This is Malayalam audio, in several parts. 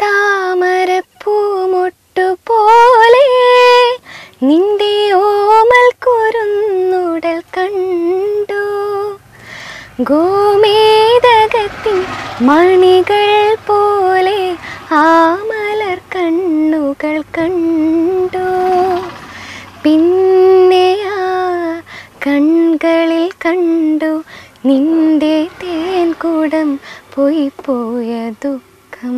താമരപ്പൂമൊട്ടു പോലെ നിന്റെ ഓമൽ കുരുന്നുടൽ കണ്ടു ഗോമേതകത്തിൻ മണികൾ പോലെ ആ മലർ കണ്ണുകൾ കണ്ടു പിന്നെ ആ കൺകളിൽ കണ്ടു നിന്റെ തേൻകൂടം പോയി പോയ ദുഃഖം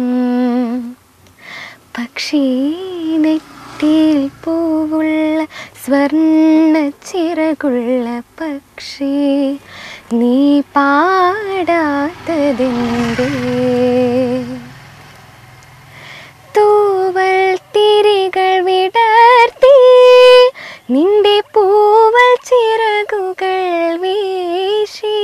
പക്ഷേ നെറ്റിയിൽ പൂവുള്ള സ്വർണ്ണ ചിറകുള്ള പക്ഷി നീ പാടാത്തതെന്തേ തൂവൽ തിരികൾ വിടർത്തി നിന്റെ പൂവൽ ചിറകുകൾ വീശി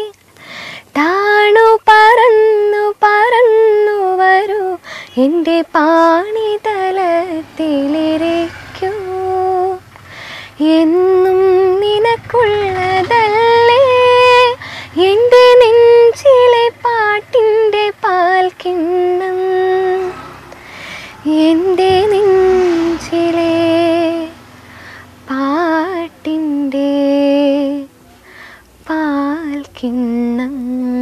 താണു പറന്നു പറന്നു വരൂ എൻ്റെ പാണിതലത്തിലിരിക്കൂ എന്നും നിനക്കുള്ളതല്ലേ എൻ്റെ നെഞ്ചിലെ പാട്ടിൻ്റെ പാൽക്കിണ്ണം എൻ്റെ നെഞ്ചിലെ പാട്ടിൻ്റെ പാൽക്കിണ്ണം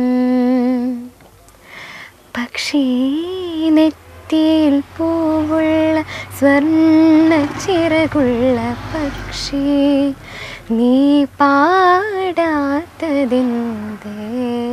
പക്ഷേ നെറ്റിയിൽ പൂവുള്ള സ്വർണ്ണ ചിറകുള്ള പക്ഷി നീ പാടാത്തതെന്തേ